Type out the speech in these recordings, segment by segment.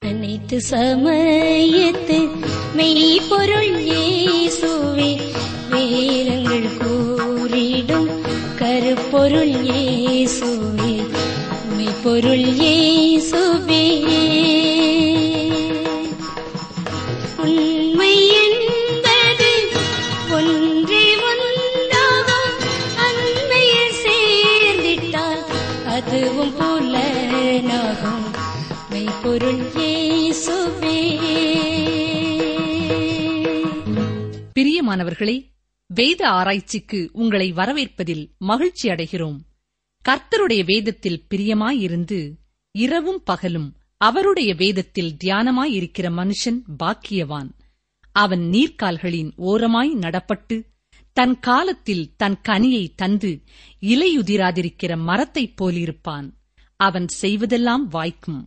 அனைத்து சமயத்து மெய்ப்பொருள் இயேசுவே வேதங்கள் கூறிடும் கருப்பொருள் இயேசுவே மெய்ப்பொருள் இயேசுவே உண்மை என்பது ஒன்றே ஒன்றாகும் அண்மையில் சேர்ந்திட்டால் அதுவும் புலனாகும் மெய்ப்பொருள் இயேசுவே பிரியமானவர்களே வேத ஆராய்ச்சிக்கு உங்களை வரவேற்பதில் மகிழ்ச்சி அடைகிறோம் கர்த்தருடைய வேதத்தில் பிரியமாயிருந்து இரவும் பகலும் அவருடைய வேதத்தில் தியானமாயிருக்கிற மனுஷன் பாக்கியவான் அவன் நீர்க்கால்களின் ஓரமாய் நடப்பட்டு தன் காலத்தில் தன் கனியை தந்து இலையுதிராதிருக்கிற மரத்தைப் போலிருப்பான் அவன் செய்வதெல்லாம் வாய்க்கும்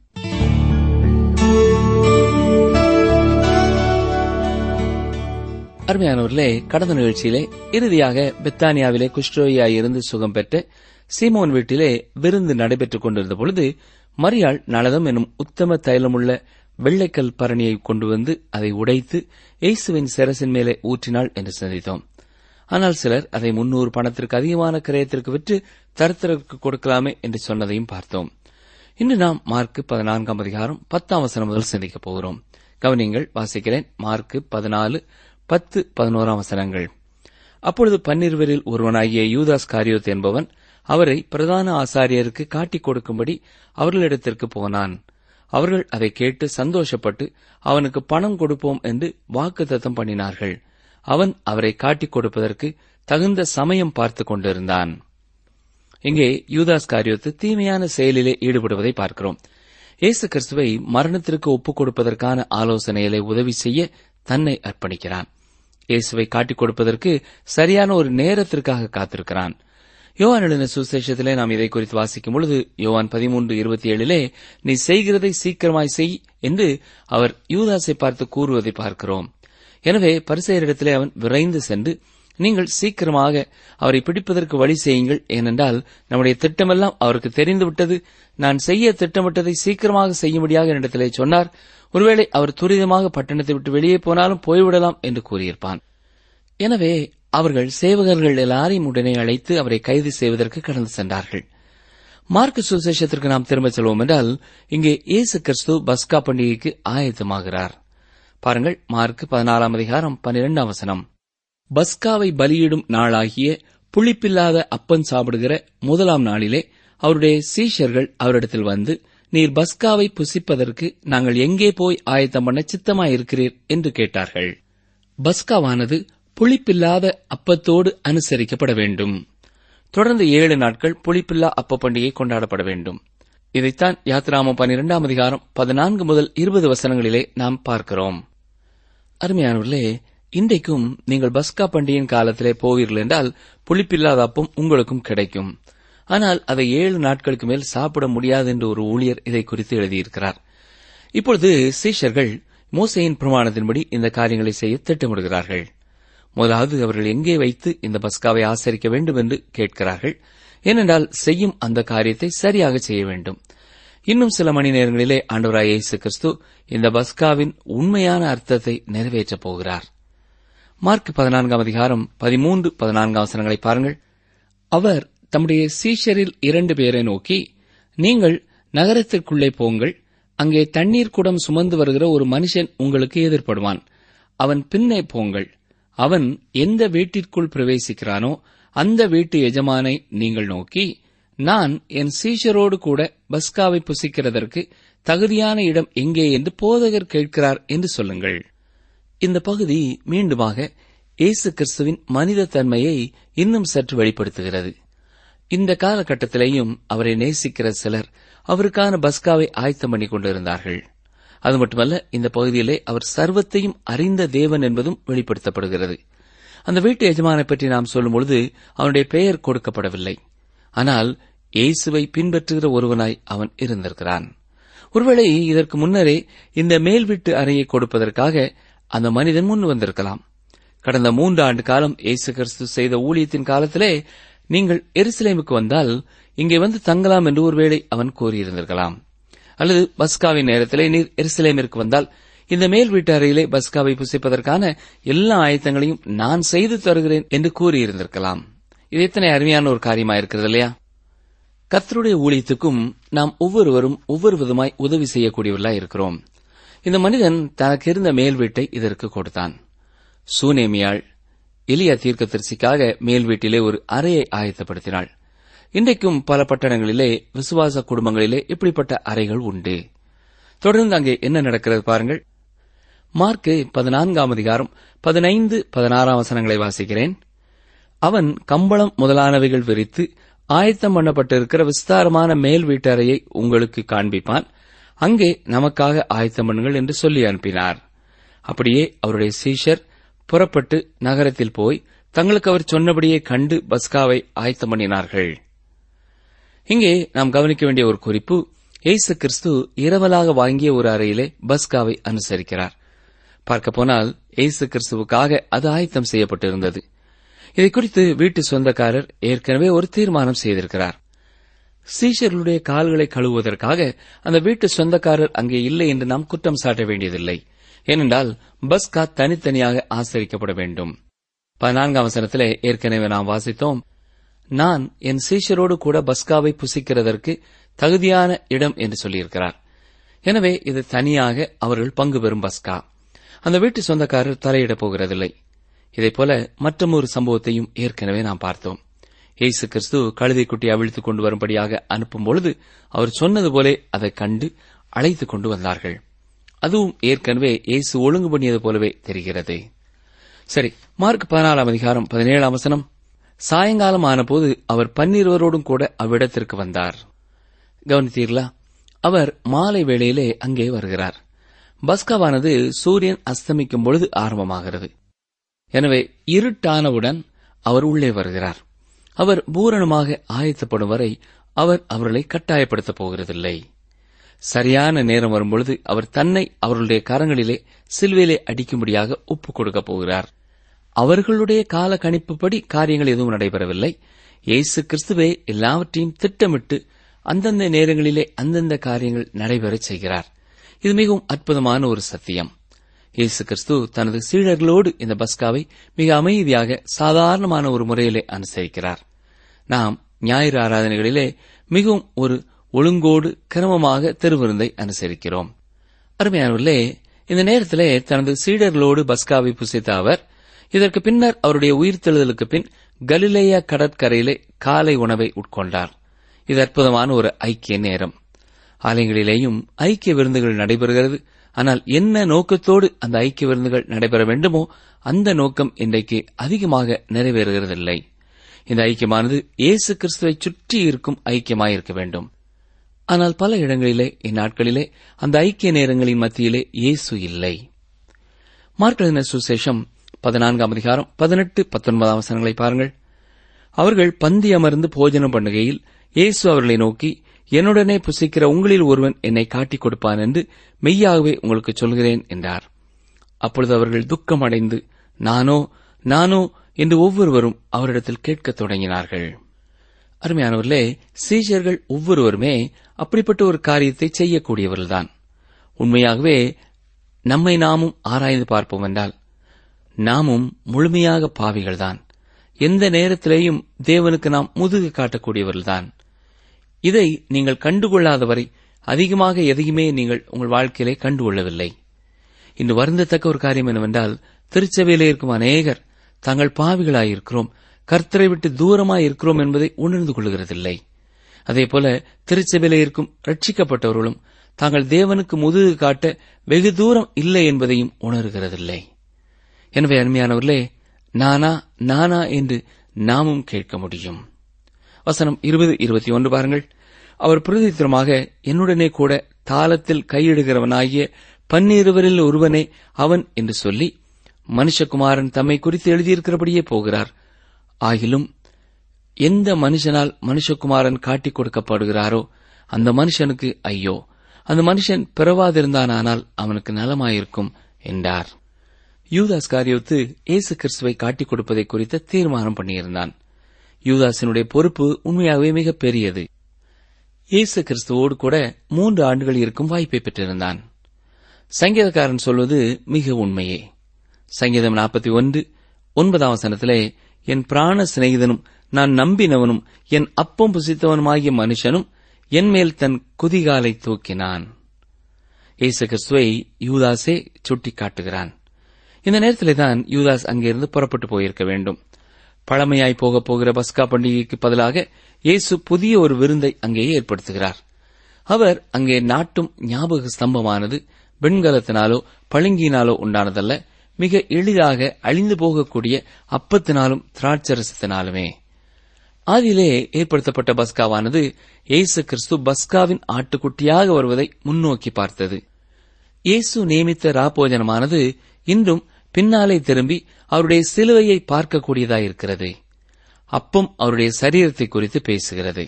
அருமையானவர்களே கடந்த நிகழ்ச்சியிலே இறுதியாக பெத்தானியாவிலே குஷ்டரோகியாய் இருந்து சுகம் பெற்ற சீமோன் வீட்டிலே விருந்து நடைபெற்றுக் கொண்டிருந்த பொழுது மரியாள் நலதம் எனும் உத்தம தைலமுள்ள வெள்ளைக்கல் பரணியை கொண்டு வந்து அதை உடைத்து இயேசுவின் சிரசின் மேலே ஊற்றினாள் என்று சிந்தித்தோம் ஆனால் சிலர் அதை முன்னூறு பணத்திற்கு அதிகமான கிரயத்திற்கு விற்று தருத்தருக்கு கொடுக்கலாமே என்று சொன்னதையும் பார்த்தோம் இன்று நாம் மார்க்கு பதினான்காம் அதிகாரம் பத்தாம் வசனம் முதல் சிந்திக்கப் போகிறோம் கவனியங்கள் வாசிக்கிறேன் மார்க்கு பதினாலு பத்து பதினோராம் வசனங்கள் அப்பொழுது பன்னிருவரில் ஒருவனாகிய யூதாஸ் காரியோத் என்பவன் அவரை பிரதான ஆசாரியருக்கு காட்டிக் கொடுக்கும்படி அவர்களிடத்திற்கு போனான் அவர்கள் அதை கேட்டு சந்தோஷப்பட்டு அவனுக்கு பணம் கொடுப்போம் என்று வாக்குத்தத்தம் பண்ணினார்கள் அவன் அவரை காட்டிக் கொடுப்பதற்கு தகுந்த சமயம் பார்த்துக் கொண்டிருந்தான் இங்கே யூதாஸ் காரியத்து தீமையான செயலிலே ஈடுபடுவதை பார்க்கிறோம் இயேசு கிறிஸ்துவை மரணத்திற்கு ஒப்புக் கொடுப்பதற்கான ஆலோசனைகளை உதவி செய்ய தன்னை அர்ப்பணிக்கிறான் இயேசுவை காட்டிக் கொடுப்பதற்கு சரியான ஒரு நேரத்திற்காக காத்திருக்கிறான் யோவான் எழுதின சுசேஷத்திலே நாம் இதை குறித்து வாசிக்கும் பொழுது யோவான் பதிமூன்று இருபத்தி ஏழிலே நீ செய்கிறதை சீக்கிரமாய் செய் என்று அவர் யூதாஸை பார்த்து கூறுவதை பார்க்கிறோம் எனவே பரிசெயரிடத்திலே அவன் விரைந்து சென்று நீங்கள் சீக்கிரமாக அவரை பிடிப்பதற்கு வழி செய்யுங்கள் ஏனென்றால் நம்முடைய திட்டமெல்லாம் அவருக்கு தெரிந்துவிட்டது நான் செய்ய திட்டமிட்டதை சீக்கிரமாக செய்யும்படியாக என்னிடத்திலே சொன்னார் ஒருவேளை அவர் துரிதமாக பட்டணத்தை விட்டு வெளியே போனாலும் போய்விடலாம் என்று கூறியிருப்பான் எனவே அவர்கள் சேவகர்கள் எல்லாரையும் உடனே அழைத்து அவரை கைது செய்வதற்கு கடந்து சென்றார்கள் மார்க்கு சுசேஷத்திற்கு நாம் திரும்ப செல்வோம் என்றால் இங்கே இயேசு கிறிஸ்து பஸ்கா பண்டிகைக்கு ஆயத்தமாகிறார் பாருங்கள் மார்க் பதினாலாம் அதிகாரம் பன்னிரெண்டாம் வசனம் பஸ்காவை பலியிடும் நாளாகிய புளிப்பில்லாத அப்பன் சாப்பிடுகிற முதலாம் நாளிலே அவருடைய சீஷர்கள் அவரிடத்தில் வந்து நீர் பஸ்காவை புசிப்பதற்கு நாங்கள் எங்கே போய் ஆயத்தம் பண்ண சித்தமாயிருக்கிறீர் என்று கேட்டார்கள் பஸ்காவானது புளிப்பில்லாத அப்பத்தோடு அனுசரிக்கப்பட வேண்டும் தொடர்ந்து ஏழு நாட்கள் புளிப்பில்லா அப்ப பண்டிகை கொண்டாடப்பட வேண்டும் இதைத்தான் யாத்ராமம் பன்னிரெண்டாம் அதிகாரம் பதினான்கு முதல் இருபது வசனங்களிலே நாம் பார்க்கிறோம் அருமையானவர்களே இன்றைக்கும் நீங்கள் பஸ்கா பண்டிகையின் காலத்திலே போவீர்கள் என்றால் புளிப்பில்லாத அப்பம் உங்களுக்கும் கிடைக்கும் ஆனால் அதை ஏழு நாட்களுக்கு மேல் சாப்பிட முடியாது என்று ஒரு ஊழியர் இதை குறித்து எழுதியிருக்கிறார் இப்பொழுது சீஷர்கள் மோசையின் பிரமாணத்தின்படி இந்த காரியங்களை செய்ய திட்டமிடுகிறார்கள் முதலாவது அவர்கள் எங்கே வைத்து இந்த பஸ்காவை ஆசரிக்க வேண்டும் என்று கேட்கிறார்கள் ஏனென்றால் செய்யும் அந்த காரியத்தை சரியாக செய்ய வேண்டும் இன்னும் சில மணி நேரங்களிலே ஆண்டவராய் இயேசு கிறிஸ்து இந்த பஸ்காவின் உண்மையான அர்த்தத்தை நிறைவேற்றப் போகிறார் மார்க் பதினான்காம் அதிகாரம் பதிமூன்று பதினான்காம் வசனங்களை பாருங்கள் அவர் தம்முடைய சீஷரில் இரண்டு பேரை நோக்கி நீங்கள் நகரத்திற்குள்ளே போங்கள் அங்கே தண்ணீர் குடம் சுமந்து வருகிற ஒரு மனுஷன் உங்களுக்கு எதிர்ப்படுவான் அவன் பின்னே போங்கள் அவன் எந்த வீட்டிற்குள் பிரவேசிக்கிறானோ அந்த வீட்டு எஜமானை நீங்கள் நோக்கி நான் என் சீஷரோடு கூட பஸ்காவை புசிக்கிறதற்கு தகுதியான இடம் எங்கே என்று போதகர் கேட்கிறார் என்று சொல்லுங்கள் இந்த பகுதி மீண்டுமாக இயேசு கிறிஸ்துவின் மனித தன்மையை இன்னும் சற்று வெளிப்படுத்துகிறது இந்த காலகட்டத்திலேயும் அவரை நேசிக்கிற சிலர் அவருக்கான பஸ்காவை ஆயத்தம் பண்ணிக் கொண்டிருந்தார்கள் அது மட்டுமல்ல இந்த பகுதியிலே அவர் சர்வத்தையும் அறிந்த தேவன் என்பதும் வெளிப்படுத்தப்படுகிறது அந்த வீட்டு எஜமானை பற்றி நாம் சொல்லும்பொழுது அவனுடைய பெயர் கொடுக்கப்படவில்லை ஆனால் இயேசுவை பின்பற்றுகிற ஒருவனாய் அவன் இருந்திருக்கிறான் ஒருவேளை இதற்கு முன்னரே இந்த மேல் வீட்டு அறையை கொடுப்பதற்காக அந்த மனிதன் முன் வந்திருக்கலாம் கடந்த மூன்று ஆண்டு காலம் இயேசு கிறிஸ்து செய்த ஊழியத்தின் காலத்திலே நீங்கள் எருசலேமுக்கு வந்தால் இங்கே வந்து தங்கலாம் என்று ஒருவேளை அவன் கூறியிருந்திருக்கலாம் அல்லது பஸ்காவின் நேரத்திலே நீர் எருசலேமிற்கு வந்தால் இந்த மேல் வீட்டு அறையிலே பஸ்காவை புசிப்பதற்கான எல்லா ஆயத்தங்களையும் நான் செய்து தருகிறேன் என்று கூறியிருந்திருக்கலாம் இது எத்தனை அருமையான ஒரு காரியமா இருக்கிறது இல்லையா கர்த்தருடைய ஊழியத்துக்கும் நாம் ஒவ்வொருவரும் ஒவ்வொரு விதமாய் உதவி செய்யக்கூடியவர்களாய் இருக்கிறோம் இந்த மனிதன் தனக்கு இருந்த மேல் வீட்டை இதற்கு கொடுத்தான் சூனேமியாள் எலியா தீர்க்கதரிசிக்காக மேல் வீட்டிலே ஒரு அறையை ஆயத்தப்படுத்தினாள் இன்றைக்கும் பல பட்டணங்களிலே விசுவாச குடும்பங்களிலே இப்படிப்பட்ட அறைகள் உண்டு தொடர்ந்து அங்கே என்ன நடக்கிறது பாருங்கள் மார்க்கு பதினான்காம் அதிகாரம் பதினைந்து பதினாறாம் வசனங்களை வாசிக்கிறேன் அவன் கம்பளம் முதலானவைகள் விரித்து ஆயத்தம் பண்ணப்பட்டிருக்கிற விஸ்தாரமான மேல் வீட்டறையை உங்களுக்கு காண்பிப்பான் அங்கே நமக்காக ஆயத்தம் பண்ணுங்கள் என்று சொல்லி அனுப்பினார் அப்படியே அவருடைய சீஷர் புறப்பட்டு நகரத்தில் போய் தங்களுக்கு அவர் சொன்னபடியே கண்டு பஸ்காவை ஆயத்தம் பண்ணினார்கள் இங்கே நாம் கவனிக்க வேண்டிய ஒரு குறிப்பு இயேசு கிறிஸ்து இரவலாக வாங்கிய ஒரு அறையிலே பஸ்காவை அனுசரிக்கிறார் பார்க்க போனால் இயேசு கிறிஸ்துவுக்காக அது ஆயத்தம் செய்யப்பட்டிருந்தது இதை குறித்து வீட்டு சொந்தக்காரர் ஏற்கனவே ஒரு தீர்மானம் செய்திருக்கிறார் சீஷர்களுடைய கால்களை கழுவுவதற்காக அந்த வீட்டு சொந்தக்காரர் அங்கே இல்லை என்று நாம் குற்றம் சாட்ட வேண்டியதில்லை ஏனென்றால் பஸ்கா தனித்தனியாக ஆசரிக்கப்பட வேண்டும் பதினான்காம் வசனத்திலே ஏற்கனவே நாம் வாசித்தோம் நான் என் சீஷரோடு கூட பஸ்காவை புசிக்கிறதற்கு தகுதியான இடம் என்று சொல்லியிருக்கிறார் எனவே இது தனியாக அவர்கள் பங்கு பெறும் பஸ்கா அந்த வீட்டு சொந்தக்காரர் தலையிடப் போகிறதில்லை இதைப்போல மற்றொரு சம்பவத்தையும் ஏற்கனவே நாம் பார்த்தோம் இயேசு கிறிஸ்து கழுதை குட்டி அவிழ்த்துக் கொண்டு வரும்படியாக அனுப்பும் பொழுது அவர் சொன்னது போலே அதை கண்டு அழைத்துக் கொண்டு வந்தார்கள் அதுவும் ஏற்கனவே இயேசு ஒழுங்கு பண்ணியது போலவே தெரிகிறது சரி மார்க் பதினாலாம் அதிகாரம் பதினேழாம் வசனம் சாயங்காலம் ஆனபோது அவர் பன்னிருவரோடும் கூட அவ்விடத்திற்கு வந்தார் கவனித்தீர்களா அவர் மாலை வேளையிலே அங்கே வருகிறார் பஸ்காவானது சூரியன் அஸ்தமிக்கும் பொழுது ஆரம்பமாகிறது எனவே இருட்டானவுடன் அவர் உள்ளே வருகிறார் அவர் பூரணமாக ஆயத்தப்படும் வரை அவர் அவர்களை கட்டாயப்படுத்தப் போகிறதில்லை சரியான நேரம் வரும்பொழுது அவர் தன்னை அவர்களுடைய கரங்களிலே சிலுவையிலே அடிக்கும்படியாக ஒப்புக் கொடுக்கப் போகிறார் அவர்களுடைய கால கணிப்புப்படி காரியங்கள் எதுவும் நடைபெறவில்லை இயேசு கிறிஸ்துவே எல்லாவற்றையும் திட்டமிட்டு அந்தந்த நேரங்களிலே அந்தந்த காரியங்கள் நடைபெறச் செய்கிறார் இது மிகவும் அற்புதமான ஒரு சத்தியம் இயேசு கிறிஸ்து தனது சீடர்களோடு இந்த பஸ்காவை மிக அமைதியாக சாதாரணமான ஒரு முறையிலே அனுசரிக்கிறார் நாம் ஞாயிறு ஆராதனைகளிலே மிகவும் ஒரு ஒழுங்கோடு கிரமமாக திருவிருந்தை அனுசரிக்கிறோம் அருமையானவர்களே இந்த நேரத்திலே தனது சீடர்களோடு பஸ்காவை புசித்த அவர் இதற்கு பின்னர் அவருடைய உயிர்த்தெழுதலுக்கு பின் கலிலேயா கடற்கரையிலே காலை உணவை உட்கொண்டார் இது அற்புதமான ஒரு ஐக்கிய நேரம் ஆலயங்களிலேயும் ஐக்கிய விருந்துகள் நடைபெறுகிறது ஆனால் என்ன நோக்கத்தோடு அந்த ஐக்கிய விருந்துகள் நடைபெற வேண்டுமோ அந்த நோக்கம் இன்றைக்கு அதிகமாக நிறைவேறுகிறதில்லை இந்த ஐக்கியமானது இயேசு கிறிஸ்துவை சுற்றி இருக்கும் ஐக்கியமாயிருக்க வேண்டும் ஆனால் பல இடங்களிலே இந்நாட்களிலே அந்த ஐக்கிய நேரங்களின் மத்தியிலே இயேசு இல்லை மார்க்கெழுதின சுசேஷம் பதினான்காம் அதிகாரம் பதினெட்டு பத்தொன்பதாம் வசனங்களை பாருங்கள் அவர்கள் பந்தி அமர்ந்து போஜனம் பண்ணுகையில் இயேசு அவர்களை நோக்கி என்னுடனே புசிக்கிற உங்களில் ஒருவன் என்னை காட்டிக் கொடுப்பான் என்று மெய்யாகவே உங்களுக்கு சொல்கிறேன் என்றார் அப்பொழுது அவர்கள் துக்கம் அடைந்து நானோ நானோ என்று ஒவ்வொருவரும் அவரிடத்தில் கேட்கத் தொடங்கினார்கள் அருமையானவர்களே சீஷர்கள் ஒவ்வொருவருமே அப்படிப்பட்ட ஒரு காரியத்தை செய்யக்கூடியவர்கள்தான் உண்மையாகவே நம்மை நாமும் ஆராய்ந்து பார்ப்போம் என்றால் நாமும் முழுமையாக பாவிகள்தான் எந்த நேரத்திலேயும் தேவனுக்கு நாம் முதுகு காட்டக்கூடியவர்கள்தான் இதை நீங்கள் கண்டுகொள்ளாதவரை அதிகமாக எதையுமே நீங்கள் உங்கள் வாழ்க்கையிலே கண்டுகொள்ளவில்லை இன்று வருந்தத்தக்க ஒரு காரியம் என்னவென்றால் திருச்சபையிலே இருக்கும் அநேகர் தாங்கள் பாவிகளாயிருக்கிறோம் கர்த்தரை விட்டு தூரமாய் இருக்கிறோம் என்பதை உணர்ந்து கொள்கிறதில்லை அதேபோல திருச்சபையிலே இருக்கும் ரட்சிக்கப்பட்டவர்களும் தாங்கள் தேவனுக்கு முதுகு காட்ட வெகு தூரம் இல்லை என்பதையும் உணர்கிறதில்லை எனவே அருமையானவர்களே நானா நானா என்று நாமும் கேட்க முடியும் வசனம் இருபது இருபத்தி ஒன்று பாருங்கள் அவர் பிரதித்திரமாக என்னுடனே கூட தாளத்தில் கையிடுகிறவனாகிய பன்னிருவரில் ஒருவனே அவன் என்று சொல்லி மனுஷகுமாரன் தம்மை குறித்து எழுதியிருக்கிறபடியே போகிறார் ஆகிலும் எந்த மனுஷனால் மனுஷகுமாரன் காட்டிக் கொடுக்கப்படுகிறாரோ அந்த மனுஷனுக்கு ஐயோ அந்த மனுஷன் பிறவாதிருந்தானால் அவனுக்கு நலமாயிருக்கும் என்றார் யூதாஸ் காரியத்து இயேசு கிறிஸ்துவை காட்டிக் கொடுப்பதை குறித்த தீர்மானம் பண்ணியிருந்தான் யூதாசினுடைய பொறுப்பு உண்மையாகவே மிக பெரியது இயேசு கிறிஸ்துவோடு கூட மூன்று ஆண்டுகள் இருக்கும் வாய்ப்பை பெற்றிருந்தான் சங்கீதக்காரன் சொல்வது மிக உண்மையே சங்கீதம் நாற்பத்தி ஒன்று ஒன்பதாம் வசனத்திலே என் பிராண சிநேகிதனும் நான் நம்பினவனும் என் அப்பம் புசித்தவனுமாகிய மனுஷனும் என் மேல் தன் குதிகாலை தூக்கினான் இயேசு கிறிஸ்துவை யூதாஸே சுட்டிக் காட்டுகிறான் இந்த நேரத்திலே தான் யூதாஸ் அங்கிருந்து புறப்பட்டு போயிருக்க வேண்டும் பழமையாய் போகப் போகிற பஸ்கா பண்டிகைக்கு பதிலாக இயேசு புதிய ஒரு விருந்தை அங்கே ஏற்படுத்துகிறார் அவர் அங்கே நாட்டும் ஞாபக ஸ்தம்பமானது வெண்கலத்தினாலோ பளிங்கினாலோ உண்டானதல்ல மிக எளிதாக அழிந்து போகக்கூடிய அப்பத்தினாலும் திராட்சரசத்தினாலுமே ஆதியிலே ஏற்படுத்தப்பட்ட பஸ்காவானது இயேசு கிறிஸ்து பஸ்காவின் ஆட்டுக்குட்டியாக வருவதை முன்னோக்கி பார்த்தது இயேசு நியமித்த ராப்போஜனமானது இன்றும் பின்னாலே திரும்பி அவருடைய சிலுவையை பார்க்கக்கூடியதாயிருக்கிறது அப்பம் அவருடைய சரீரத்தை குறித்து பேசுகிறது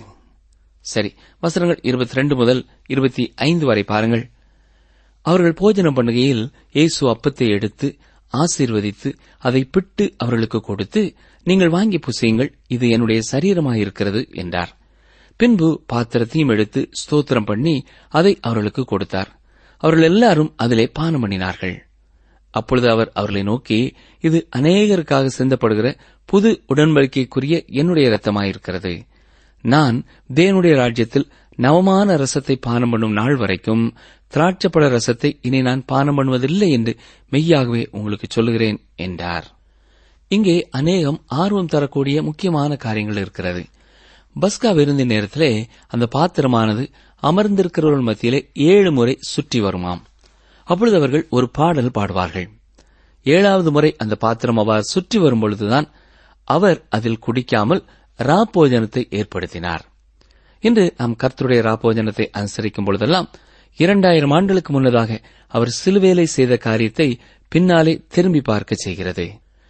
சரி வசனங்கள் இருபத்தி ரெண்டு முதல் இருபத்தி ஐந்து வரை பாருங்கள் அவர்கள் போஜன பண்ணுகையில் இயேசு அப்பத்தை எடுத்து ஆசீர்வதித்து அதை பிட்டு அவர்களுக்கு கொடுத்து நீங்கள் வாங்கி புசியுங்கள் இது என்னுடைய சரீரமாயிருக்கிறது என்றார் பின்பு பாத்திரத்தையும் எடுத்து ஸ்தோத்திரம் பண்ணி அதை அவர்களுக்கு கொடுத்தார் அவர்கள் எல்லாரும் அதிலே பானம் பண்ணினார்கள் அப்பொழுது அவர் அவர்களை நோக்கி இது அநேகருக்காக சிந்தப்படுகிற புது உடன்படிக்கைக்குரிய என்னுடைய இரத்தமாயிருக்கிறது நான் தேவனுடைய ராஜ்யத்தில் நவமான ரசத்தை பானம் பண்ணும் நாள் வரைக்கும் திராட்சப்பழ ரசத்தை இனி நான் பானம் பண்ணுவதில்லை என்று மெய்யாகவே உங்களுக்கு சொல்லுகிறேன் என்றார் இங்கே அநேகம் ஆர்வம் தரக்கூடிய முக்கியமான காரியங்கள் இருக்கிறது பஸ்கா விருந்தின் நேரத்திலே அந்த பாத்திரமானது அமர்ந்திருக்கிறவர்கள் மத்தியிலே ஏழு முறை சுற்றி வருமாம் அப்பொழுது அவர்கள் ஒரு பாடல் பாடுவார்கள் ஏழாவது முறை அந்த பாத்திரம் அவ்வாறு சுற்றி வரும் பொழுதுதான் அவர் அதில் குடிக்காமல் ராப்போஜனத்தை ஏற்படுத்தினார் இன்று நாம் கர்த்தருடைய ராப்போஜனத்தை அனுசரிக்கும் பொழுதெல்லாம் இரண்டாயிரம் ஆண்டுகளுக்கு முன்னதாக அவர் சிலுவேலை செய்த காரியத்தை பின்னாலே திரும்பி பார்க்க செய்கிறது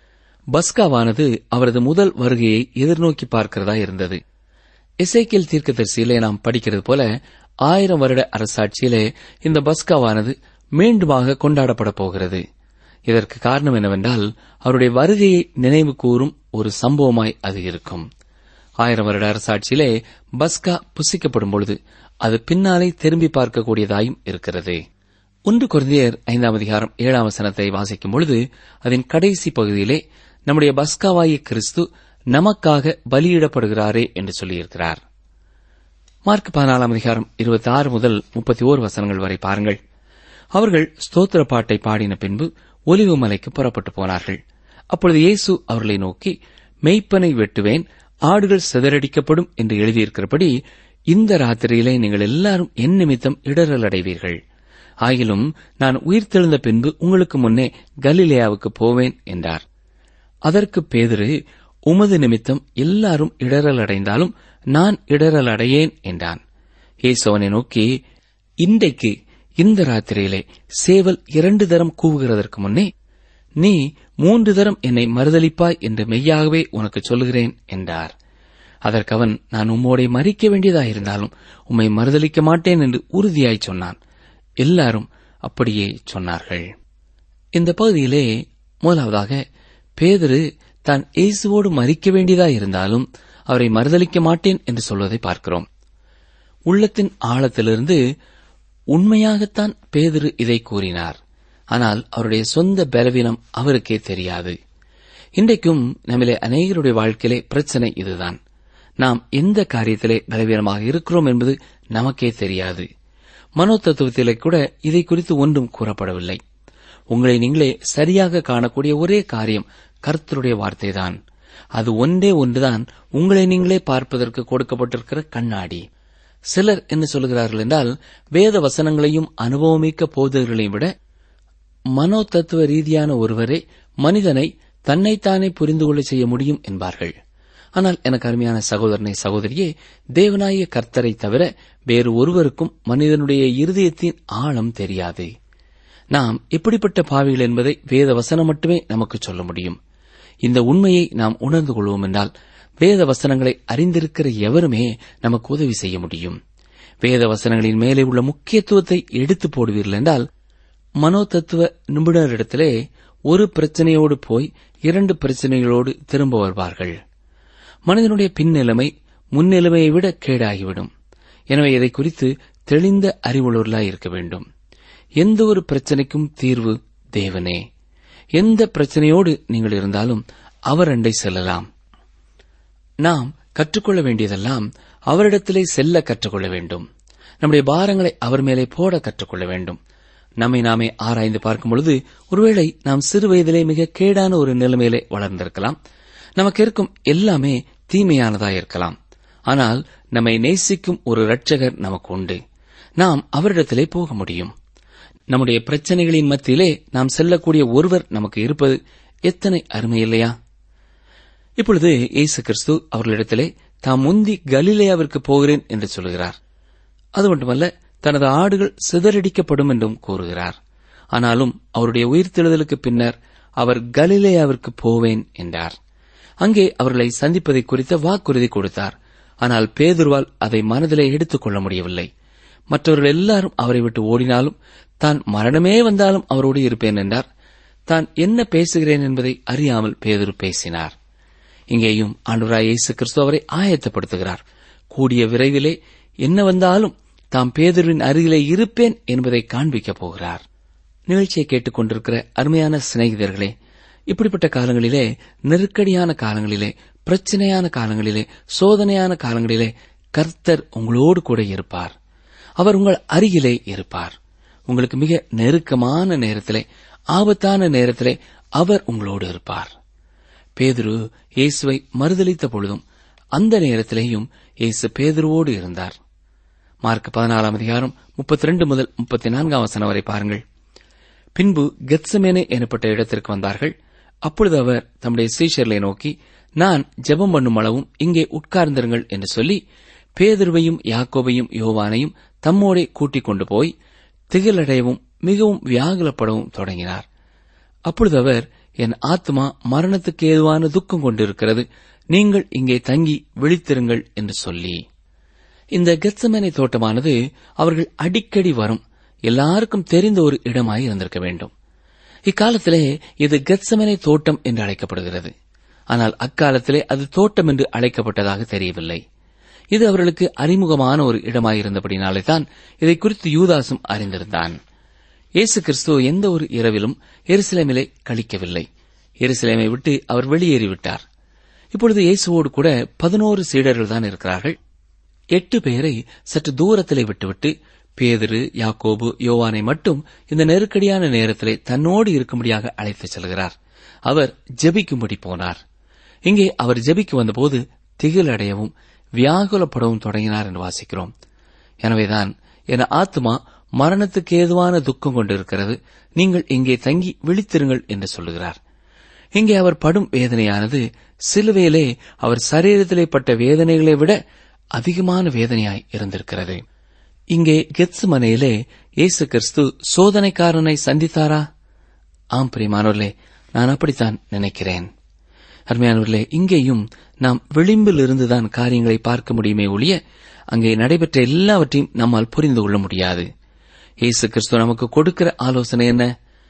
பஸ்காவானது அவரது முதல் வருகையை எதிர்நோக்கி பார்க்கிறதா இருந்தது இசைக்கியல் தீர்க்கதரிசியிலே நாம் படிக்கிறது போல ஆயிரம் வருட அரசாட்சியிலே இந்த பஸ்காவானது மீண்டுமாக கொண்டாடப்பட போகிறது இதற்கு காரணம் என்னவென்றால் அவருடைய வருகையை நினைவு கூறும் ஒரு சம்பவமாய் அது இருக்கும் ஆயிரம் வருட அரசாட்சியிலே பஸ்கா புசிக்கப்படும் பொழுது அது பின்னாலே திரும்பி பார்க்கக்கூடியதாயும் இருக்கிறது ஒன்று குருந்தியர் ஐந்தாம் அதிகாரம் ஏழாம் வசனத்தை வாசிக்கும் பொழுது அதன் கடைசி பகுதியிலே நம்முடைய பஸ்காவாய கிறிஸ்து நமக்காக பலியிடப்படுகிறாரே என்று சொல்லியிருக்கிறார் மார்க் பதினாலாம் அதிகாரம் இருபத்தி ஆறு முதல் முப்பத்தி ஓரு வசனங்கள் வரை பாருங்கள் அவர்கள் ஸ்தோத்திர பாட்டை பாடின பின்பு ஒலிவு மலைக்கு புறப்பட்டு போனார்கள் அப்பொழுது இயேசு அவர்களை நோக்கி மெய்ப்பனை வெட்டுவேன் ஆடுகள் சிதறடிக்கப்படும் என்று எழுதியிருக்கிறபடி இந்த ராத்திரியிலே நீங்கள் எல்லாரும் என் நிமித்தம் இடரல் அடைவீர்கள் ஆகிலும் நான் உயிர்த்தெழுந்த பின்பு உங்களுக்கு முன்னே கலிலேயாவுக்கு போவேன் என்றார் அதற்கு பேதுரு உமது நிமித்தம் எல்லாரும் இடரல் அடைந்தாலும் நான் இடரல் அடையேன் என்றான் இயேசு அவனை நோக்கி இன்றைக்கு இந்த ராத்திரியிலே சேவல் இரண்டு தரம் கூவுகிறதற்கு முன்னே நீ மூன்று தரம் என்னை மறுதலிப்பாய் என்று மெய்யாகவே உனக்கு சொல்லுகிறேன் என்றார் அதற்கு அவன் நான் உம்மோடை மறிக்க வேண்டியதாயிருந்தாலும் உம்மை மறுதலிக்க மாட்டேன் என்று உறுதியாய் சொன்னான் எல்லாரும் அப்படியே சொன்னார்கள் இந்த பகுதியிலே முதலாவதாக பேதரு தான் இயேசுவோடு மறிக்க வேண்டியதாயிருந்தாலும் அவரை மறுதலிக்க மாட்டேன் என்று சொல்வதை பார்க்கிறோம் உள்ளத்தின் ஆழத்திலிருந்து உண்மையாகத்தான் பேதுரு இதை கூறினார் ஆனால் அவருடைய சொந்த பலவீனம் அவருக்கே தெரியாது இன்றைக்கும் நம்மிலே அநேகருடைய வாழ்க்கையிலே பிரச்சனை இதுதான் நாம் எந்த காரியத்திலே பலவீனமாக இருக்கிறோம் என்பது நமக்கே தெரியாது மனோ தத்துவத்திலே கூட இதை குறித்து ஒன்றும் கூறப்படவில்லை உங்களை நீங்களே சரியாக காணக்கூடிய ஒரே காரியம் கர்த்தருடைய வார்த்தைதான் அது ஒன்றே ஒன்றுதான் உங்களை நீங்களே பார்ப்பதற்கு கொடுக்கப்பட்டிருக்கிற கண்ணாடி சிலர் என்ன சொல்லுகிறார்கள் என்றால் வேத வசனங்களையும் அனுபவமிக்க போதகர்களையும் விட மனோ தத்துவ ரீதியான ஒருவரே மனிதனை தன்னைத்தானே புரிந்து கொள்ள செய்ய முடியும் என்பார்கள் ஆனால் எனக்கு அருமையான சகோதரனை சகோதரியே தேவனாய கர்த்தரை தவிர வேறு ஒருவருக்கும் மனிதனுடைய இருதயத்தின் ஆழம் தெரியாது நாம் எப்படிப்பட்ட பாவிகள் என்பதை வேத வசனம் மட்டுமே நமக்கு சொல்ல முடியும் இந்த உண்மையை நாம் உணர்ந்து கொள்வோம் என்றால் வேத வசனங்களை அறிந்திருக்கிற எவருமே நமக்கு உதவி செய்ய முடியும் வேத வசனங்களின் மேலே உள்ள முக்கியத்துவத்தை எடுத்து போடுவீர்கள் என்றால் மனோ தத்துவ நிபுணரிடத்திலே ஒரு பிரச்சனையோடு போய் இரண்டு பிரச்சனைகளோடு திரும்ப வருவார்கள் மனிதனுடைய பின்னிலைமை முன்னிலைமையை விட கேடாகிவிடும் எனவே இதை குறித்து தெளிந்த அறிவுள்ளவர்களாய் இருக்க வேண்டும் எந்த ஒரு பிரச்சனைக்கும் தீர்வு தேவனே எந்த பிரச்சனையோடு நீங்கள் இருந்தாலும் அவர் அண்டை செல்லலாம் நாம் கற்றுக்கொள்ள வேண்டியதெல்லாம் அவரிடத்திலே செல்ல கற்றுக்கொள்ள வேண்டும் நம்முடைய பாரங்களை அவர் மேலே போட கற்றுக்கொள்ள வேண்டும் நம்மை நாமே ஆராய்ந்து பார்க்கும் பொழுது ஒருவேளை நாம் சிறு வயதிலே மிக கேடான ஒரு நிலைமையிலே வளர்ந்திருக்கலாம் நமக்கு இருக்கும் எல்லாமே தீமையானதா இருக்கலாம் ஆனால் நம்மை நேசிக்கும் ஒரு இரட்சகர் நமக்கு உண்டு நாம் அவரிடத்திலே போக முடியும் நம்முடைய பிரச்சனைகளின் மத்தியிலே நாம் செல்லக்கூடிய ஒருவர் நமக்கு இருப்பது எத்தனை அருமை இல்லையா இப்பொழுது இயேசு கிறிஸ்து அவர்களிடத்திலே தாம் முந்தி கலிலேயாவிற்கு போகிறேன் என்று சொல்கிறார் அது மட்டுமல்ல தனது ஆடுகள் சிதறடிக்கப்படும் என்றும் கூறுகிறார் ஆனாலும் அவருடைய உயிர்த்தெழுதலுக்கு பின்னர் அவர் கலிலேயாவிற்கு போவேன் என்றார் அங்கே அவர்களை சந்திப்பதை குறித்த வாக்குறுதி கொடுத்தார் ஆனால் பேதுருவால் அதை மனதிலே எடுத்துக் கொள்ள முடியவில்லை மற்றவர்கள் எல்லாரும் அவரை விட்டு ஓடினாலும் தான் மரணமே வந்தாலும் அவரோடு இருப்பேன் என்றார் தான் என்ன பேசுகிறேன் என்பதை அறியாமல் பேதுரு பேசினார் இங்கேயும் ஆண்டவராய் இயேசு கிறிஸ்து அவரை ஆயத்தப்படுத்துகிறார் கூடிய விரைவிலே என்ன வந்தாலும் தாம் பேதுருவின் அருகிலே இருப்பேன் என்பதை காண்பிக்கப் போகிறார் நிகழ்ச்சியை கேட்டுக் கொண்டிருக்கிற அருமையான சிநேகிதர்களே இப்படிப்பட்ட காலங்களிலே நெருக்கடியான காலங்களிலே பிரச்சனையான காலங்களிலே சோதனையான காலங்களிலே கர்த்தர் உங்களோடு கூட இருப்பார் அவர் உங்கள் அருகிலே இருப்பார் உங்களுக்கு மிக நெருக்கமான நேரத்திலே ஆபத்தான நேரத்திலே அவர் உங்களோடு இருப்பார் பேதுரு இயேசுவை மறுதளித்த பொழுதும் அந்த நேரத்திலேயும் இயேசு பேதுருவோடு இருந்தார் மார்க் பதினாலாம் அதிகாரம் முப்பத்தி ரெண்டு முதல் முப்பத்தி நான்காம் வசனம் வரை பாருங்கள் பின்பு கெத்சமேனே எனப்பட்ட இடத்திற்கு வந்தார்கள் அப்பொழுது அவர் தம்முடைய சீஷர்களை நோக்கி நான் ஜெபம் பண்ணும் அளவும் இங்கே உட்கார்ந்திருங்கள் என்று சொல்லி பேதுருவையும் யாக்கோபையும் யோவானையும் தம்மோடே கூட்டிக் கொண்டு போய் திகிலடையவும் மிகவும் வியாகுலப்படவும் தொடங்கினார் அப்பொழுது அவர் என் ஆத்மா மரணத்துக்கு ஏதுவான துக்கம் கொண்டிருக்கிறது நீங்கள் இங்கே தங்கி விழித்திருங்கள் என்று சொல்லி இந்த கெத்சமேனை தோட்டமானது அவர்கள் அடிக்கடி வரும் எல்லாருக்கும் தெரிந்த ஒரு இடமாய் இருந்திருக்க வேண்டும் இக்காலத்திலே இது கெத்சமனை தோட்டம் என்று அழைக்கப்படுகிறது ஆனால் அக்காலத்திலே அது தோட்டம் என்று அழைக்கப்பட்டதாக தெரியவில்லை இது அவர்களுக்கு அறிமுகமான ஒரு இடமாயிருந்தபடினாலே தான் இதை குறித்து யூதாசும் அறிந்திருந்தான் இயேசு கிறிஸ்து எந்த ஒரு இரவிலும் எருசலேமிலே கழிக்கவில்லை எருசலேமை விட்டு அவர் வெளியேறிவிட்டார் இப்பொழுது இயேசுவோடு கூட பதினோரு சீடர்கள் தான் இருக்கிறார்கள் எட்டு பேரை சற்று தூரத்திலே விட்டுவிட்டு பேதிரு யாக்கோபு யோவானை மட்டும் இந்த நெருக்கடியான நேரத்திலே தன்னோடு இருக்கும்படியாக அழைத்துச் செல்கிறார் அவர் ஜெபிக்கும்படி போனார் இங்கே அவர் ஜெபிக்கு வந்தபோது திகிலடையவும் வியாகுலப்படவும் தொடங்கினார் என்று வாசிக்கிறோம் எனவேதான் என் ஆத்மா மரணத்துக்கு ஏதுவான துக்கம் கொண்டிருக்கிறது நீங்கள் இங்கே தங்கி விழித்திருங்கள் என்று சொல்லுகிறார் இங்கே அவர் படும் வேதனையானது சிலுவையிலே அவர் சரீரத்திலே பட்ட வேதனைகளை விட அதிகமான வேதனையாய் இருந்திருக்கிறது இங்கே கெத்ஸ் மனையிலே இயேசு கிறிஸ்து சோதனைக்காரனை சந்தித்தாரா ஆம் பிரியமானவர்களே நான் அப்படித்தான் நினைக்கிறேன் அருமையானவர்களே இங்கேயும் நாம் விளிம்பில் இருந்துதான் காரியங்களை பார்க்க முடியுமே ஒழிய அங்கே நடைபெற்ற எல்லாவற்றையும் நம்மால் புரிந்து கொள்ள முடியாது இயேசு கிறிஸ்து நமக்கு கொடுக்கிற ஆலோசனை என்ன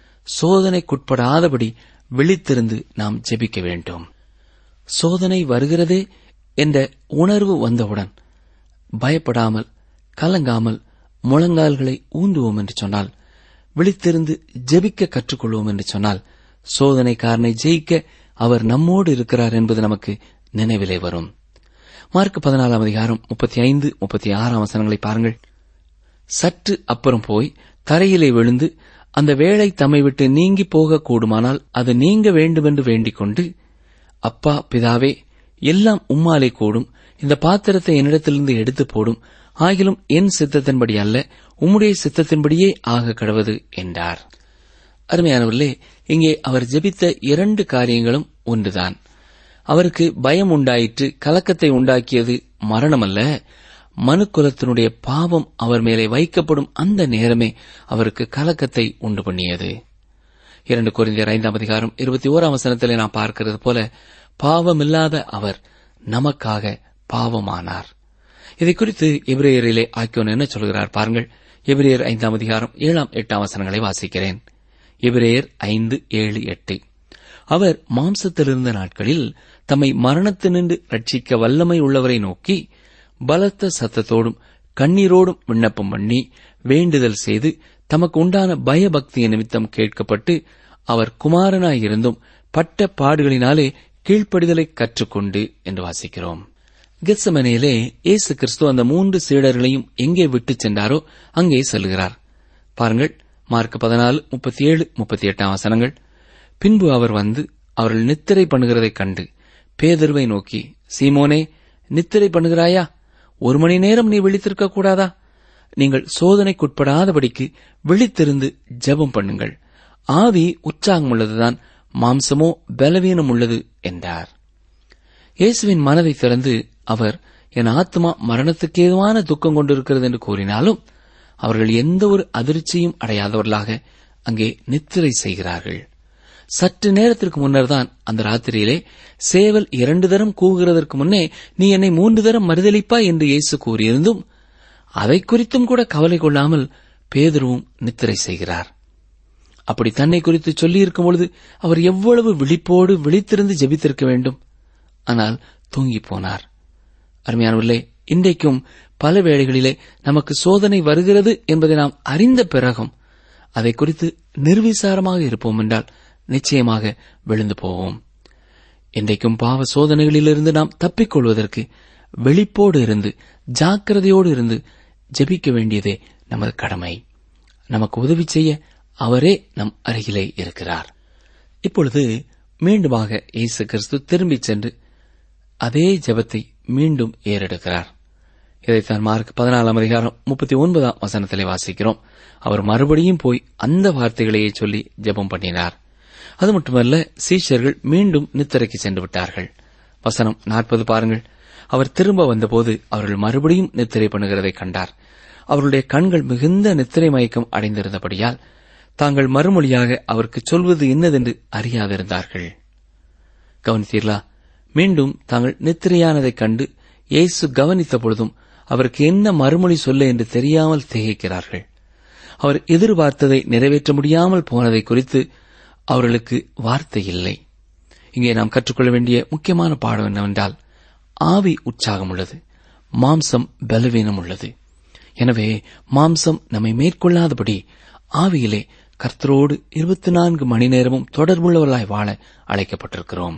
சோதனைக்குட்படாதபடி விழித்திருந்து நாம் ஜெபிக்க வேண்டும் சோதனை வருகிறதே என்ற உணர்வு வந்தவுடன் பயப்படாமல் கலங்காமல் முழங்கால்களை ஊந்துவோம் என்று சொன்னால் விழித்திருந்து ஜெபிக்க கற்றுக்கொள்வோம் என்று சொன்னால் சோதனைக்காரனை ஜெயிக்க அவர் நம்மோடு இருக்கிறார் என்பது நமக்கு நினைவிலே வரும் மார்க் பதினாலாம் அதிகாரம் முப்பத்தி ஐந்து முப்பத்தி ஆறாம் வசனங்களை பாருங்கள் சற்று அப்புறம் போய் தரையிலே விழுந்து அந்த வேலை தம்மை விட்டு நீங்கி போக கூடுமானால் அது நீங்க வேண்டுமென்று வேண்டிக் கொண்டு அப்பா பிதாவே எல்லாம் உம்மாலே கூடும் இந்த பாத்திரத்தை என்னிடத்திலிருந்து எடுத்து போடும் ஆகிலும் என் சித்தத்தின்படி அல்ல உம்முடைய சித்தத்தின்படியே ஆக கடவது என்றார் அருமையானவர்களே இங்கே அவர் ஜெபித்த இரண்டு காரியங்களும் ஒன்றுதான் அவருக்கு பயம் உண்டாயிற்று கலக்கத்தை உண்டாக்கியது மரணமல்ல மனுக்குலத்தினுடைய பாவம் அவர் மேலே வைக்கப்படும் அந்த நேரமே அவருக்கு கலக்கத்தை உண்டு பண்ணியது இரண்டு குறைந்தர் ஐந்தாம் அதிகாரம் இருபத்தி ஓராம் வசனத்திலே நாம் பார்க்கிறது போல பாவமில்லாத அவர் நமக்காக பாவமானார் இதை குறித்து எபிரேயரிலே ஆக்கியோன் என்ன சொல்கிறார் பாருங்கள் எபிரேயர் ஐந்தாம் அதிகாரம் ஏழாம் எட்டாம் வசனங்களை வாசிக்கிறேன் எபிரேயர் ஐந்து ஏழு எட்டு அவர் மாம்சத்திலிருந்த நாட்களில் தம்மை மரணத்தினின்று ரட்சிக்க வல்லமை உள்ளவரை நோக்கி பலத்த சத்தத்தோடும் கண்ணீரோடும் விண்ணப்பம் பண்ணி வேண்டுதல் செய்து தமக்கு உண்டான பயபக்திய நிமித்தம் கேட்கப்பட்டு அவர் குமாரனாயிருந்தும் பட்ட பாடுகளினாலே கீழ்ப்படிதலை கற்றுக்கொண்டு என்று வாசிக்கிறோம் கெத்சமனையிலே இயேசு கிறிஸ்து அந்த மூன்று சீடர்களையும் எங்கே விட்டுச் சென்றாரோ அங்கே செல்கிறார் பாருங்கள் மார்க் பதினாலு முப்பத்தி ஏழு முப்பத்தி எட்டாம் வசனங்கள் பின்பு அவர் வந்து அவர்கள் நித்திரை பண்ணுகிறதைக் கண்டு பேதர்வை நோக்கி சீமோனே நித்திரை பண்ணுகிறாயா ஒரு மணி நேரம் நீ விழித்திருக்க கூடாதா நீங்கள் சோதனைக்குட்படாதபடிக்கு விழித்திருந்து ஜெபம் பண்ணுங்கள் ஆவி உற்சாகம் உள்ளதுதான் மாம்சமோ பலவீனம் உள்ளது என்றார் இயேசுவின் மனதை திறந்து அவர் என் ஆத்மா மரணத்துக்கு ஏதுவான துக்கம் கொண்டிருக்கிறது என்று கூறினாலும் அவர்கள் எந்த ஒரு அதிர்ச்சியும் அடையாதவர்களாக அங்கே நித்திரை செய்கிறார்கள் சற்று நேரத்திற்கு முன்னர் தான் அந்த ராத்திரியிலே சேவல் இரண்டு தரம் கூவுகிறதற்கு முன்னே நீ என்னை மூன்று தரம் மறுதளிப்பா என்று இயேசு கூறியிருந்தும் அதை குறித்தும் கூட கவலை கொள்ளாமல் பேதுருவும் நித்திரை செய்கிறார் அப்படி தன்னை குறித்து சொல்லியிருக்கும் பொழுது அவர் எவ்வளவு விழிப்போடு விழித்திருந்து ஜெபித்திருக்க வேண்டும் ஆனால் தூங்கி போனார் அருமையானவர்களே இன்றைக்கும் பல வேளைகளிலே நமக்கு சோதனை வருகிறது என்பதை நாம் அறிந்த பிறகும் அதை குறித்து நிர்விசாரமாக இருப்போம் என்றால் நிச்சயமாக விழுந்து போவோம் இன்றைக்கும் பாவ சோதனைகளிலிருந்து நாம் தப்பிக்கொள்வதற்கு வெளிப்போடு இருந்து ஜாக்கிரதையோடு இருந்து ஜெபிக்க வேண்டியதே நமது கடமை நமக்கு உதவி செய்ய அவரே நம் அருகிலே இருக்கிறார் இப்பொழுது மீண்டுமாக இயேசு கிறிஸ்து திரும்பிச் சென்று அதே ஜெபத்தை மீண்டும் ஏறெடுக்கிறார் இதைத்தான் மார்க் பதினாலாம் அதிகாரம் முப்பத்தி ஒன்பதாம் வசனத்திலே வாசிக்கிறோம் அவர் மறுபடியும் போய் அந்த வார்த்தைகளையே சொல்லி ஜெபம் பண்ணினார் அது மட்டுமல்ல சீஷர்கள் மீண்டும் நித்திரைக்கு சென்று விட்டார்கள் வசனம் நாற்பது பாருங்கள் அவர் திரும்ப வந்தபோது அவர்கள் மறுபடியும் நித்திரை பண்ணுகிறதை கண்டார் அவர்களுடைய கண்கள் மிகுந்த நித்திரை மயக்கம் அடைந்திருந்தபடியால் தாங்கள் மறுமொழியாக அவருக்கு சொல்வது என்னதென்று அறியாதிருந்தார்கள் கவனித்தீர்களா மீண்டும் தாங்கள் நித்திரையானதைக் கண்டு இயேசு கவனித்த பொழுதும் அவருக்கு என்ன மறுமொழி சொல்ல என்று தெரியாமல் திகைக்கிறார்கள் அவர் எதிர்பார்த்ததை நிறைவேற்ற முடியாமல் போனதை குறித்து அவர்களுக்கு வார்த்தை இல்லை இங்கே நாம் கற்றுக்கொள்ள வேண்டிய முக்கியமான பாடம் என்னவென்றால் ஆவி உற்சாகம் உள்ளது மாம்சம் பலவீனம் உள்ளது எனவே மாம்சம் நம்மை மேற்கொள்ளாதபடி ஆவியிலே கர்த்தரோடு இருபத்தி நான்கு மணி நேரமும் தொடர்புள்ளவர்களாய் வாழ அழைக்கப்பட்டிருக்கிறோம்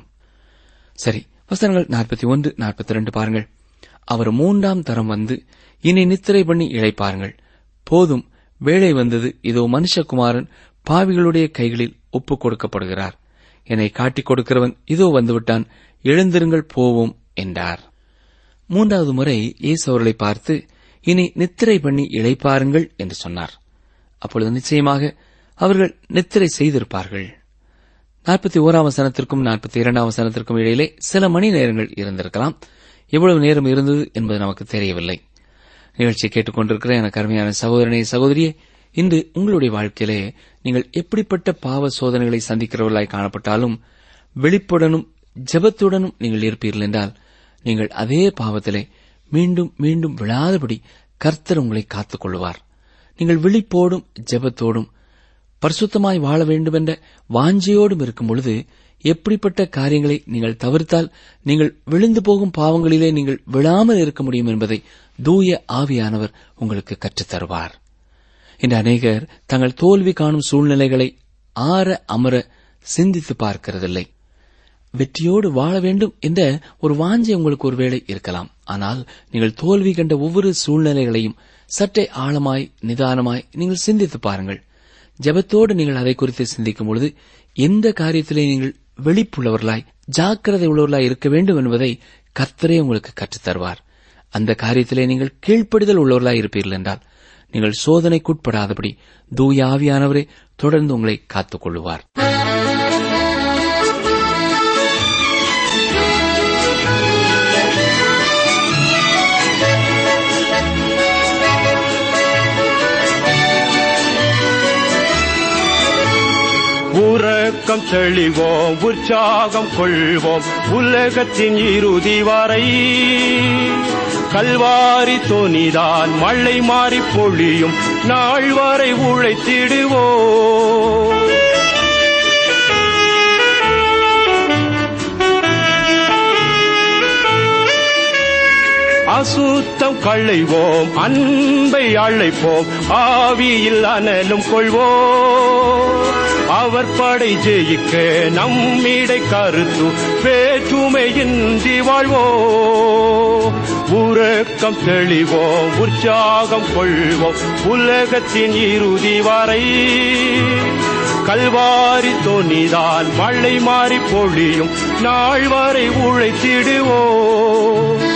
சரி வசனங்கள் நாற்பத்தி ஒன்று நாற்பத்தி ரெண்டு பாருங்கள் அவர் மூன்றாம் தரம் வந்து இனி நித்திரை பண்ணி இழைப்பாருங்கள் போதும் வேலை வந்தது இதோ மனுஷகுமாரன் பாவிகளுடைய கைகளில் ஒப்புக் கொடுக்கப்படுகிறார் என்னை காட்டிக் கொடுக்கிறவன் இதோ வந்துவிட்டான் எழுந்திருங்கள் போவோம் என்றார் மூன்றாவது முறை இயேசு அவர்களை பார்த்து இனி நித்திரை பண்ணி இழைப்பாருங்கள் என்று சொன்னார் அப்பொழுது நிச்சயமாக அவர்கள் நித்திரை செய்திருப்பார்கள் நாற்பத்தி ஓராம் வசனத்திற்கும் நாற்பத்தி இரண்டாம் வசனத்திற்கும் இடையிலே சில மணி நேரங்கள் இருந்திருக்கலாம் எவ்வளவு நேரம் இருந்தது என்பது நமக்கு தெரியவில்லை நிகழ்ச்சியை கேட்டுக்கொண்டிருக்கிற எனக்கு அருமையான சகோதரனே சகோதரியே இன்று உங்களுடைய வாழ்க்கையிலே நீங்கள் எப்படிப்பட்ட பாவ சோதனைகளை சந்திக்கிறவர்களாய் காணப்பட்டாலும் வெளிப்புடனும் ஜெபத்துடனும் நீங்கள் இருப்பீர்கள் என்றால் நீங்கள் அதே பாவத்திலே மீண்டும் மீண்டும் விழாதபடி கர்த்தர் உங்களை காத்துக் கொள்வார் நீங்கள் விழிப்போடும் ஜெபத்தோடும் பரிசுத்தமாய் வாழ வேண்டுமென்ற வாஞ்சையோடும் இருக்கும் பொழுது எப்படிப்பட்ட காரியங்களை நீங்கள் தவிர்த்தால் நீங்கள் விழுந்து போகும் பாவங்களிலே நீங்கள் விழாமல் இருக்க முடியும் என்பதை தூய ஆவியானவர் உங்களுக்கு கற்றுத் தருவார் இன்று அநேகர் தங்கள் தோல்வி காணும் சூழ்நிலைகளை ஆற அமர சிந்தித்து பார்க்கிறதில்லை வெற்றியோடு வாழ வேண்டும் என்ற ஒரு வாஞ்சை உங்களுக்கு ஒருவேளை இருக்கலாம் ஆனால் நீங்கள் தோல்வி கண்ட ஒவ்வொரு சூழ்நிலைகளையும் சற்றே ஆழமாய் நிதானமாய் நீங்கள் சிந்தித்து பாருங்கள் ஜெபத்தோடு நீங்கள் அதை குறித்து சிந்திக்கும் பொழுது எந்த காரியத்திலே நீங்கள் வெளிப்புள்ளவர்களாய் ஜாக்கிரதை உள்ளவர்களாய் இருக்க வேண்டும் என்பதை கர்த்தரே உங்களுக்கு கற்றுத் தருவார் அந்த காரியத்திலே நீங்கள் கீழ்ப்படிதல் உள்ளவர்களாய் இருப்பீர்கள் என்றால் நீங்கள் சோதனைக்குட்படாதபடி தூய ஆவியானவரே தொடர்ந்து உங்களை காத்துக் கொள்ளுவார் உறக்கம் தெளிவோம் உற்சாகம் கொள்வோம் உலகத்தின் இறுதி வரை கல்வாரி தொனிதான் மழை மாறி பொழியும் நாள் வரை உழைத்திடுவோம் அசுத்தம் களைவோம் அன்பை அழைப்போம் ஆவியில் அனலும் கொள்வோம் அவர் படை ஜெயிக்க நம்மிடை கருத்து வேற்றுமையின்றி வாழ்வோம் உறக்கம் தெளிவோம் உற்சாகம் கொள்வோம் உலகத்தின் இறுதி வரை கல்வாரி தோணிதான் மழை மாறி பொழியும் நாள் வரை உழைத்திடுவோம்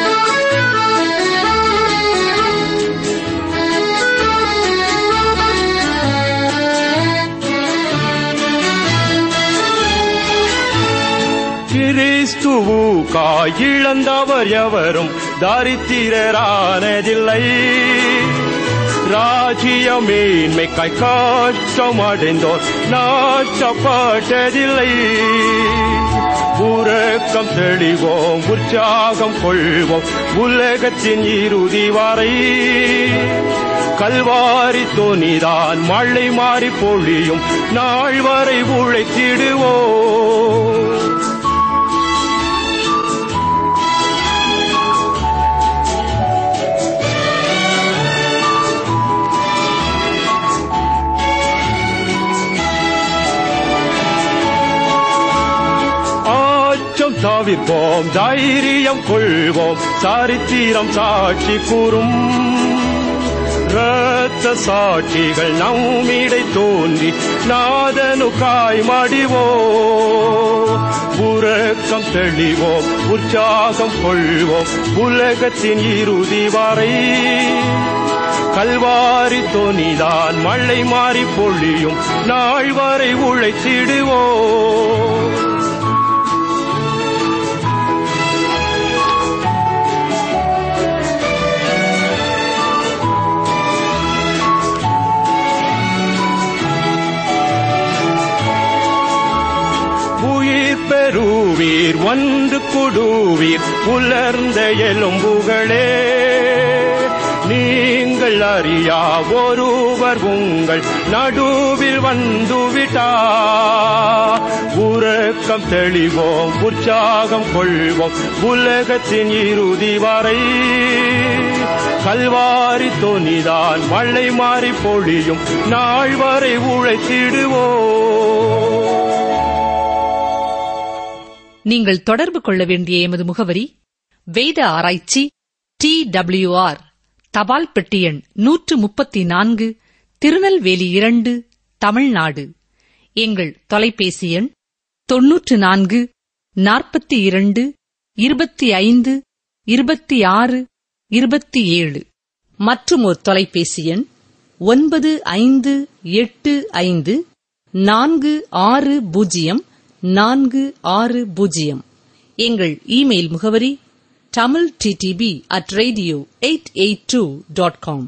கிறிஸ்துவுக்காய் இழந்தவர் எவரும் தாரித்திரரானதில்லை ராஜ்ய மேன்மைக்காய் கஷ்டம் அடைந்தோர் நாட்டப்பட்டதில்லை உறக்கம் தெளிவோம் உற்சாகம் கொள்வோம் உலகத்தின் இறுதி வரை கல்வாரி தோணிதான் மழை மாறி பொழியும் நாள் வரை உழைத்திடுவோம் அச்சம் தவிர்ப்போம் தைரியம் கொள்வோம் சரித்திரம் சாட்சி கூறும் இரத்த சாட்சிகள் நம்மிடை தோன்றி நாதனுக்காய் மடிவோ உறக்கம் தெளிவோம் உற்சாகம் கொள்வோம் உலகத்தின் இறுதி வரை கல்வாரி தோணிதான் மழை மாறி பொழியும் நாள் வரை உழைத்திடுவோம் உயிர் பெறுவீர் ஒன்று குடுவீர் உலர்ந்த எலும்புகளே நீங்கள் அறியா ஒருவர் உங்கள் நடுவில் வந்துவிட்டா உறக்கம் தெளிவோம் உற்சாகம் கொள்வோம் உலகத்தின் இறுதி வரை கல்வாரி தொனிதான் மழை மாறி பொழியும் நாள் வரை உழைத்திடுவோம் நீங்கள் தொடர்பு கொள்ள வேண்டிய எமது முகவரி வேத ஆராய்ச்சி டி டபிள்யூஆர் தபால் பெட்டி எண் நூற்று முப்பத்தி நான்கு திருநெல்வேலி இரண்டு தமிழ்நாடு எங்கள் தொலைபேசி எண் தொன்னூற்று நான்கு நாற்பத்தி இரண்டு இருபத்தி ஐந்து இருபத்தி ஆறு இருபத்தி ஏழு மற்றும் ஒரு தொலைபேசி எண் ஒன்பது ஐந்து எட்டு ஐந்து நான்கு ஆறு பூஜ்ஜியம் நான்கு ஆறு பூஜ்ஜியம் எங்கள் இமெயில் முகவரி Tamil DTP at radio eight eight two dot com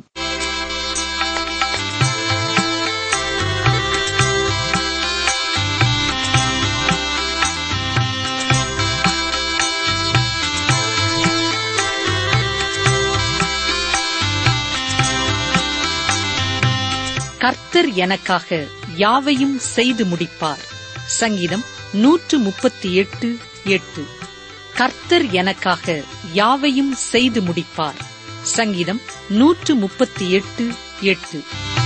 கர்த்தர் எனக்காக யாவையும் செய்து முடிப்பார் சங்கீதம் நூற்று முப்பத்தி எட்டு எட்டு கர்த்தர் எனக்காக யாவையும் செய்து முடிப்பார் சங்கீதம் நூற்று முப்பத்தி எட்டு எட்டு